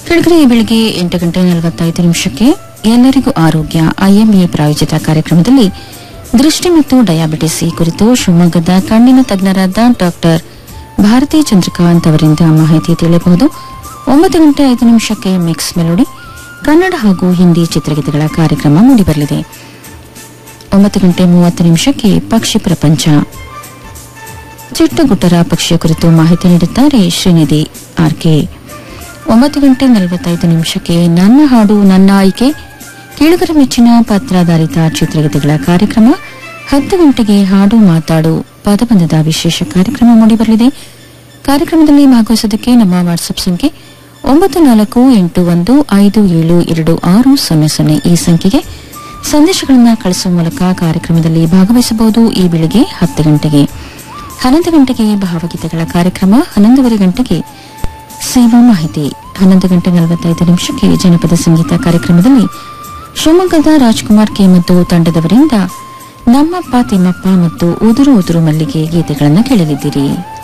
ಕೆಳಗಡೆ ಈ ಬೆಳಿಗ್ಗೆ ಎಂಟು ಗಂಟೆ ನಲವತ್ತೈದು ನಿಮಿಷಕ್ಕೆ ಎಲ್ಲರಿಗೂ ಆರೋಗ್ಯ ಐಎಂಎ ಪ್ರಾಯೋಜಿತ ಕಾರ್ಯಕ್ರಮದಲ್ಲಿ ದೃಷ್ಟಿ ಮತ್ತು ಡಯಾಬಿಟಿಸ್ ಈ ಕುರಿತು ಶಿವಮೊಗ್ಗದ ಕಣ್ಣಿನ ತಜ್ಞರಾದ ಡಾಕ್ಟರ್ ಭಾರತಿ ಚಂದ್ರಕಾಂತ್ ಅವರಿಂದ ಮಾಹಿತಿ ತಿಳಿಯಬಹುದು ಒಂಬತ್ತು ಗಂಟೆ ಐದು ನಿಮಿಷಕ್ಕೆ ಮಿಕ್ಸ್ ಮೆಲೋಡಿ ಕನ್ನಡ ಹಾಗೂ ಹಿಂದಿ ಚಿತ್ರಗೀತೆಗಳ ಕಾರ್ಯಕ್ರಮ ಮೂಡಿಬರಲಿದೆ ಒಂಬತ್ತು ಗಂಟೆ ಮೂವತ್ತು ನಿಮಿಷಕ್ಕೆ ಪಕ್ಷಿ ಪ್ರಪಂಚ ಚಿಟ್ಟಗುಟ್ಟರ ಪಕ್ಷಿಯ ಕುರಿತು ಮಾಹಿತಿ ನೀಡುತ್ತಾರೆ ಶ್ರೀನಿಧಿ ಆರ್ಕೆ ಒಂಬತ್ತು ಗಂಟೆ ನಲವತ್ತೈದು ನಿಮಿಷಕ್ಕೆ ನನ್ನ ಹಾಡು ನನ್ನ ಆಯ್ಕೆ ಕೇಳುಗರ ಮೆಚ್ಚಿನ ಪತ್ರಾಧಾರಿತ ಚಿತ್ರಗೀತೆಗಳ ಕಾರ್ಯಕ್ರಮ ಹತ್ತು ಗಂಟೆಗೆ ಹಾಡು ಮಾತಾಡು ಪದಬಂಧದ ವಿಶೇಷ ಕಾರ್ಯಕ್ರಮ ಮೂಡಿಬರಲಿದೆ ಕಾರ್ಯಕ್ರಮದಲ್ಲಿ ಭಾಗವಹಿಸೋದಕ್ಕೆ ನಮ್ಮ ವಾಟ್ಸ್ಆಪ್ ಸಂಖ್ಯೆ ಒಂಬತ್ತು ನಾಲ್ಕು ಎಂಟು ಒಂದು ಐದು ಏಳು ಎರಡು ಆರು ಸೊನ್ನೆ ಸೊನ್ನೆ ಈ ಸಂಖ್ಯೆಗೆ ಸಂದೇಶಗಳನ್ನು ಕಳಿಸುವ ಮೂಲಕ ಕಾರ್ಯಕ್ರಮದಲ್ಲಿ ಭಾಗವಹಿಸಬಹುದು ಈ ಬೆಳಿಗ್ಗೆ ಹತ್ತು ಗಂಟೆಗೆ ಹನ್ನೊಂದು ಗಂಟೆಗೆ ಭಾವಗೀತೆಗಳ ಕಾರ್ಯಕ್ರಮ ಹನ್ನೊಂದುವರೆ ಗಂಟೆಗೆ ಸೇವಾ ಮಾಹಿತಿ ಹನ್ನೊಂದು ಗಂಟೆ ನಲವತ್ತೈದು ನಿಮಿಷಕ್ಕೆ ಜನಪದ ಸಂಗೀತ ಕಾರ್ಯಕ್ರಮದಲ್ಲಿ ಶಿವಮೊಗ್ಗದ ರಾಜ್ಕುಮಾರ್ ಕೆ ಮತ್ತು ತಂಡದವರಿಂದ ನಮ್ಮಪ್ಪ ತಿಮ್ಮಪ್ಪ ಮತ್ತು ಉದುರು ಉದುರು ಮಲ್ಲಿಗೆ ಗೀತೆಗಳನ್ನು ಕೇಳಲಿದ್ದೀರಿ